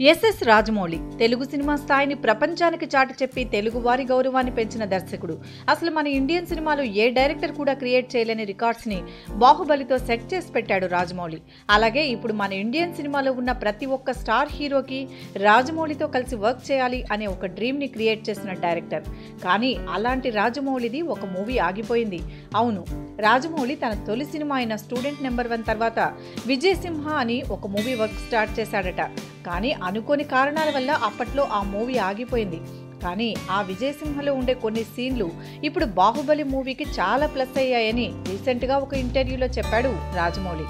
SS Rajamouli Telugu cinema స్థాయిని ప్రపంచానికి చాటి చెప్పి తెలుగు వారి గౌరవాన్ని పెంచిన దర్శకుడు అసలు మన ఇండియన్ సినిమాలో ఏ డైరెక్టర్ కూడా క్రియేట్ చేయలేని రికార్డ్స్ ని బాహుబలితో సెట్ చేసి పెట్టాడు రాజమౌళి అలాగే ఇప్పుడు మన ఇండియన్ సినిమాలో ఉన్న ప్రతి ఒక్క స్టార్ హీరోకి రాజమౌళితో కలిసి వర్క్ చేయాలి అనే ఒక డ్రీమ్ ని క్రియేట్ చేసిన డైరెక్టర్ కానీ అలాంటి రాజమౌళిది ఒక మూవీ ఆగిపోయింది అవును రాజమౌళి తన తొలి సినిమా అయిన స్టూడెంట్ నెంబర్ వన్ తర్వాత విజయ్ సింహ అని ఒక మూవీ వర్క్ స్టార్ట్ చేశాడట కానీ అనుకోని కారణాల వల్ల అప్పట్లో ఆ మూవీ ఆగిపోయింది కానీ ఆ విజయ్ సింహలో ఉండే కొన్ని సీన్లు ఇప్పుడు బాహుబలి మూవీకి చాలా ప్లస్ అయ్యాయని రీసెంట్గా ఒక ఇంటర్వ్యూలో చెప్పాడు రాజమౌళి